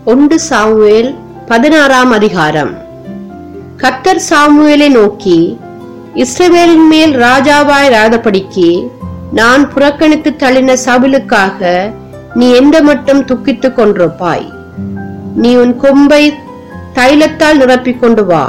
ஒன்று சாமுவேல் பதினாறாம் அதிகாரம் கர்த்தர் சாமுவேலை நோக்கி இஸ்ரவேலின் மேல் ராஜாவாய் ராதபடிக்கு நான் புறக்கணித்து தள்ளின சவுலுக்காக நீ எந்த மட்டும் துக்கித்துக் கொண்டிருப்பாய் நீ உன் கொம்பை தைலத்தால் நிரப்பிக் கொண்டு வா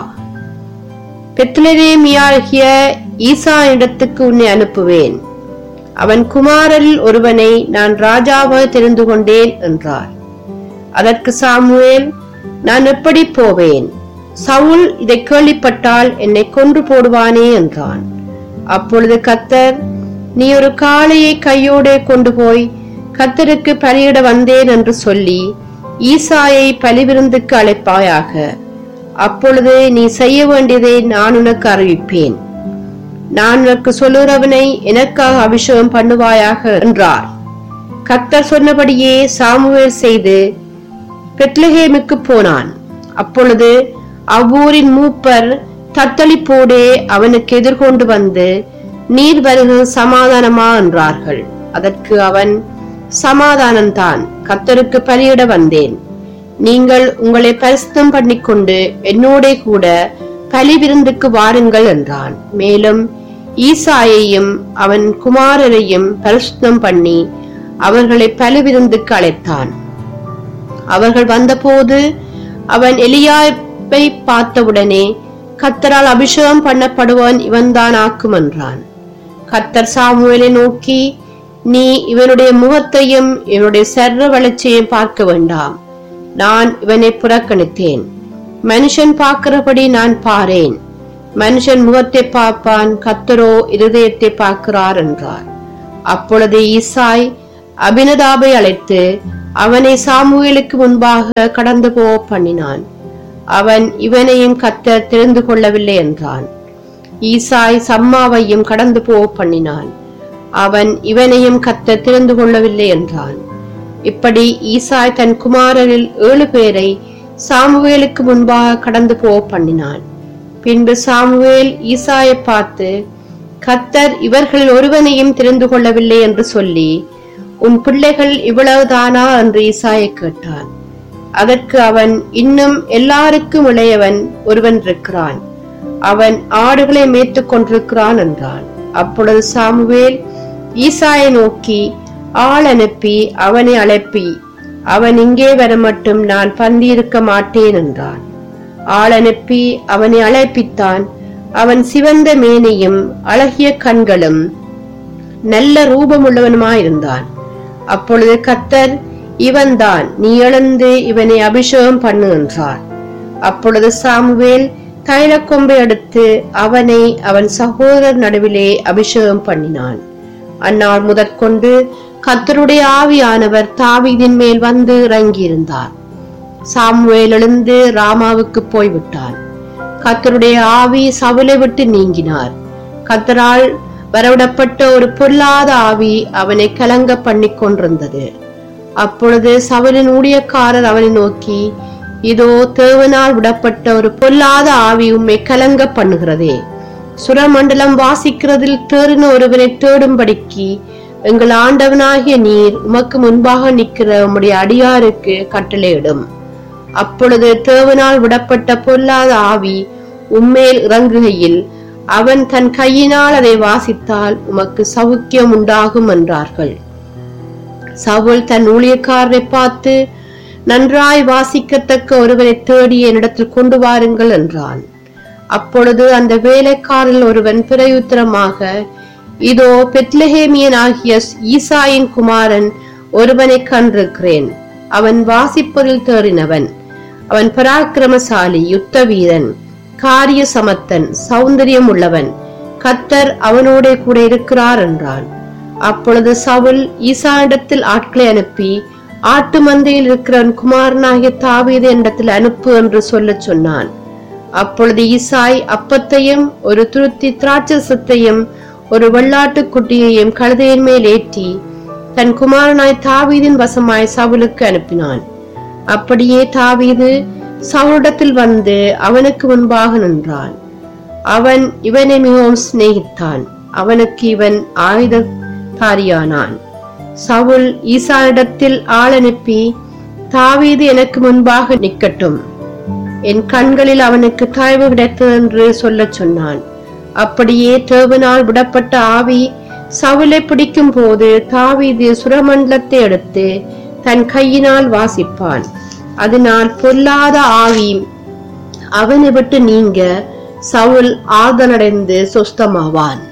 பெத்லரேமியாகிய ஈசா இடத்துக்கு உன்னை அனுப்புவேன் அவன் குமாரரில் ஒருவனை நான் ராஜாவாக தெரிந்து கொண்டேன் என்றார் அதற்கு சாமுவேல் நான் எப்படி போவேன் சவுல் இதை கேள்விப்பட்டால் என்னை கொன்று போடுவானே என்றான் அப்பொழுது கத்தர் நீ ஒரு காளையை கையோடே கொண்டு போய் கத்தருக்கு பலியிட வந்தேன் என்று சொல்லி ஈசாயை பலிவிருந்துக்கு அழைப்பாயாக அப்பொழுது நீ செய்ய வேண்டியதை நான் உனக்கு அறிவிப்பேன் நான் உனக்கு சொல்லுறவனை எனக்காக அபிஷேகம் பண்ணுவாயாக என்றார் கத்தர் சொன்னபடியே சாமுவேல் செய்து பெத்லஹேமுக்கு போனான் அப்பொழுது அவ்வூரின் மூப்பர் தத்தளிப்போடே அவனுக்கு எதிர்கொண்டு வந்து நீர் வருக சமாதானமா என்றார்கள் அதற்கு அவன் சமாதானம்தான் கத்தருக்கு பலியிட வந்தேன் நீங்கள் உங்களை பரிசுத்தம் பண்ணிக்கொண்டு என்னோடே கூட பலி விருந்துக்கு வாருங்கள் என்றான் மேலும் ஈசாயையும் அவன் குமாரரையும் பரிசுத்தம் பண்ணி அவர்களை பலி விருந்துக்கு அழைத்தான் அவர்கள் வந்தபோது அவன் எலியாப்பை பார்த்தவுடனே கத்தரால் அபிஷேகம் பண்ணப்படுவான் இவன்தான் ஆக்கும் என்றான் கத்தர் சாமுவேலை நோக்கி நீ இவனுடைய முகத்தையும் இவனுடைய சர்வ வளர்ச்சியையும் பார்க்க வேண்டாம் நான் இவனை புறக்கணித்தேன் மனுஷன் பார்க்கிறபடி நான் பாரேன் மனுஷன் முகத்தை பார்ப்பான் கத்தரோ இருதயத்தை பார்க்கிறார் என்றார் அப்பொழுது ஈசாய் அபினதாபை அழைத்து அவனை சாமுவேலுக்கு முன்பாக கடந்து போக பண்ணினான் அவன் இவனையும் கத்தர் தெரிந்து கொள்ளவில்லை என்றான் ஈசாய் சம்மாவையும் கடந்து போக பண்ணினான் அவன் இவனையும் கத்தர் தெரிந்து கொள்ளவில்லை என்றான் இப்படி ஈசாய் தன் குமாரரில் ஏழு பேரை சாமுவேலுக்கு முன்பாக கடந்து போக பண்ணினான் பின்பு சாமுவேல் ஈசாயை பார்த்து கத்தர் இவர்களில் ஒருவனையும் தெரிந்து கொள்ளவில்லை என்று சொல்லி உன் பிள்ளைகள் இவ்வளவுதானா என்று ஈசாயை கேட்டான் அதற்கு அவன் இன்னும் எல்லாருக்கும் இளையவன் ஒருவன் இருக்கிறான் அவன் ஆடுகளை மேய்த்துக் கொண்டிருக்கிறான் என்றான் அப்பொழுது சாமுவேல் ஈசாயை நோக்கி ஆள் அனுப்பி அவனை அழைப்பி அவன் இங்கே வர மட்டும் நான் பந்தியிருக்க மாட்டேன் என்றான் ஆள் அனுப்பி அவனை அழைப்பித்தான் அவன் சிவந்த மேனியும் அழகிய கண்களும் நல்ல ரூபமுள்ளவனுமாயிருந்தான் அப்பொழுது கத்தர் இவன்தான் நீ எழுந்து இவனை அபிஷேகம் பண்ணு என்றார் அப்பொழுது சாமுவேல் தைலக்கொம்பை எடுத்து அவனை அவன் சகோதரர் நடுவிலே அபிஷேகம் பண்ணினான் அந்நாள் முதற்கொண்டு கத்தருடைய ஆவியானவர் தாவீதின் மேல் வந்து இறங்கியிருந்தார் சாமுவேல் எழுந்து ராமாவுக்கு போய்விட்டான் கத்தருடைய ஆவி சவுலை விட்டு நீங்கினார் கத்தரால் வரவிடப்பட்ட ஒரு பொல்லாத ஆவி அவனை கலங்க பண்ணி கொண்டிருந்தது அப்பொழுது சவுலின் ஊழியக்காரர் அவனை நோக்கி இதோ தேவனால் விடப்பட்ட ஒரு பொல்லாத ஆவி உம்மை கலங்க பண்ணுகிறதே சுரமண்டலம் வாசிக்கிறதில் தேறின ஒருவனை தேடும்படிக்கு எங்கள் ஆண்டவனாகிய நீர் உமக்கு முன்பாக நிற்கிற உம்முடைய அடியாருக்கு கட்டளையிடும் அப்பொழுது தேவனால் விடப்பட்ட பொல்லாத ஆவி உம்மேல் இறங்குகையில் அவன் தன் கையினால் அதை வாசித்தால் உமக்கு சவுக்கியம் உண்டாகும் என்றார்கள் சவுல் தன் ஊழியக்காரரை பார்த்து நன்றாய் வாசிக்கத்தக்க ஒருவரை தேடி என்னிடத்தில் கொண்டு வாருங்கள் என்றான் அப்பொழுது அந்த வேலைக்காரில் ஒருவன் பிரயுத்தரமாக இதோ பெத்லஹேமியன் ஆகிய ஈசாயின் குமாரன் ஒருவனை கண்டிருக்கிறேன் அவன் வாசிப்பதில் தேறினவன் அவன் பராக்கிரமசாலி யுத்த வீரன் காரிய சமத்தன் சௌந்தரியம் உள்ளவன் கத்தர் அவனோட கூட இருக்கிறார் என்றான் அப்பொழுது சவுல் ஈசானிடத்தில் ஆட்களை அனுப்பி ஆட்டு மந்தையில் இருக்கிறவன் குமாரனாகிய தாவீது இடத்தில் அனுப்பு என்று சொல்லச் சொன்னான் அப்பொழுது ஈசாய் அப்பத்தையும் ஒரு துருத்தி திராட்சசத்தையும் ஒரு வெள்ளாட்டு குட்டியையும் கழுதையின் மேல் ஏற்றி தன் குமாரனாய் தாவீதின் வசமாய் சவுலுக்கு அனுப்பினான் அப்படியே தாவீது சவுலிடத்தில் வந்து அவனுக்கு முன்பாக நின்றான் அவன் இவனை மிகவும் சிநேகித்தான் அவனுக்கு இவன் ஆயுததாரியானான் சவுல் ஈசானிடத்தில் ஆள் அனுப்பி தாவீது எனக்கு முன்பாக நிக்கட்டும் என் கண்களில் அவனுக்கு தயவு கிடைத்தது என்று சொல்லச் சொன்னான் அப்படியே தேவனால் விடப்பட்ட ஆவி சவுலை பிடிக்கும் போது தாவீது சுரமண்டலத்தை எடுத்து தன் கையினால் வாசிப்பான் அதனால் பொல்லாத ஆவி அவனை விட்டு நீங்க சவுல் ஆதலடைந்து சொஸ்தமாவான்